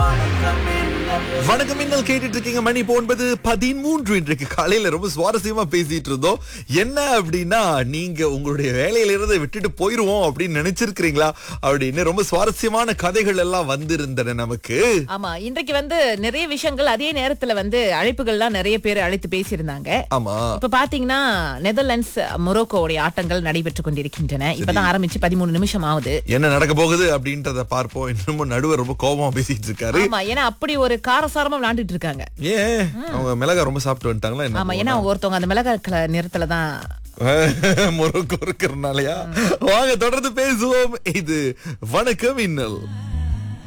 வணக்கம் இன்னல் கேட்டுட்டு இருக்கீங்க மணி இப்போ ஒன்பது பதிமூன்று இன்றைக்கு காலையில ரொம்ப சுவாரஸ்யமா பேசிட்டு இருந்தோம் என்ன அப்படின்னா நீங்க உங்களுடைய வேலையில இருந்து விட்டுட்டு போயிருவோம் அப்படின்னு நினைச்சிருக்கிறீங்களா அப்படின்னு ரொம்ப சுவாரஸ்யமான கதைகள் எல்லாம் வந்திருந்தன நமக்கு ஆமா இன்றைக்கு வந்து நிறைய விஷயங்கள் அதே நேரத்துல வந்து அழைப்புகள்லாம் நிறைய பேர் அழைத்து பேசியிருந்தாங்க ஆமா இப்ப பாத்தீங்கன்னா நெதர்லாண்ட்ஸ் மொரோக்கோவுடைய ஆட்டங்கள் நடைபெற்றுக் கொண்டிருக்கின்றன இப்பதான் ஆரம்பிச்சு பதிமூணு நிமிஷம் ஆகுது என்ன நடக்க போகுது அப்படின்றத பார்ப்போம் இன்னமும் நடுவர் ரொம்ப கோபமா பேசிட்டு இருக்காரு ஆமா ஏன்னா அப்படி ஒரு காரசாரமா விளையாண்டுட்டு இருக்காங்க ஏன் அவங்க மிளகா ரொம்ப சாப்பிட்டு வந்துட்டாங்களா ஆமா என்ன ஏன்னா அவங்க ஒருத்தவங்க அந்த மிளகாய் கலர் நிறத்துல தான் முறுக்கு இருக்கிறனாலயா வாங்க தொடர்ந்து பேசுவோம் இது வணக்கம் இன்னல்